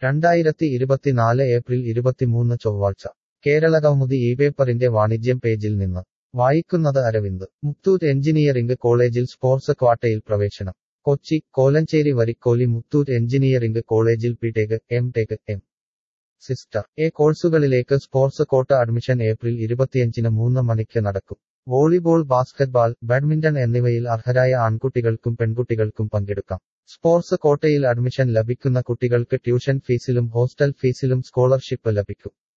രണ്ടായിരത്തി ഇരുപത്തിനാല് ഏപ്രിൽ ഇരുപത്തിമൂന്ന് ചൊവ്വാഴ്ച കേരള കൗമുദി ഈ പേപ്പറിന്റെ വാണിജ്യം പേജിൽ നിന്ന് വായിക്കുന്നത് അരവിന്ദ് മുത്തൂറ്റ് എഞ്ചിനീയറിംഗ് കോളേജിൽ സ്പോർട്സ് ക്വാട്ടയിൽ പ്രവേശനം കൊച്ചി കോലഞ്ചേരി വരിക്കോലി മുത്തൂറ്റ് എഞ്ചിനീയറിംഗ് കോളേജിൽ ബിടെക് എം ടെക് എം സിസ്റ്റർ എ കോഴ്സുകളിലേക്ക് സ്പോർട്സ് കോട്ട അഡ്മിഷൻ ഏപ്രിൽ ഇരുപത്തിയഞ്ചിന് മൂന്ന് മണിക്ക് നടക്കും വോളിബോൾ ബാസ്കറ്റ്ബാൾ ബാഡ്മിന്റൺ എന്നിവയിൽ അർഹരായ ആൺകുട്ടികൾക്കും പെൺകുട്ടികൾക്കും പങ്കെടുക്കാം സ്പോർട്സ് കോട്ടയിൽ അഡ്മിഷൻ ലഭിക്കുന്ന കുട്ടികൾക്ക് ട്യൂഷൻ ഫീസിലും ഹോസ്റ്റൽ ഫീസിലും സ്കോളർഷിപ്പ് ലഭിക്കും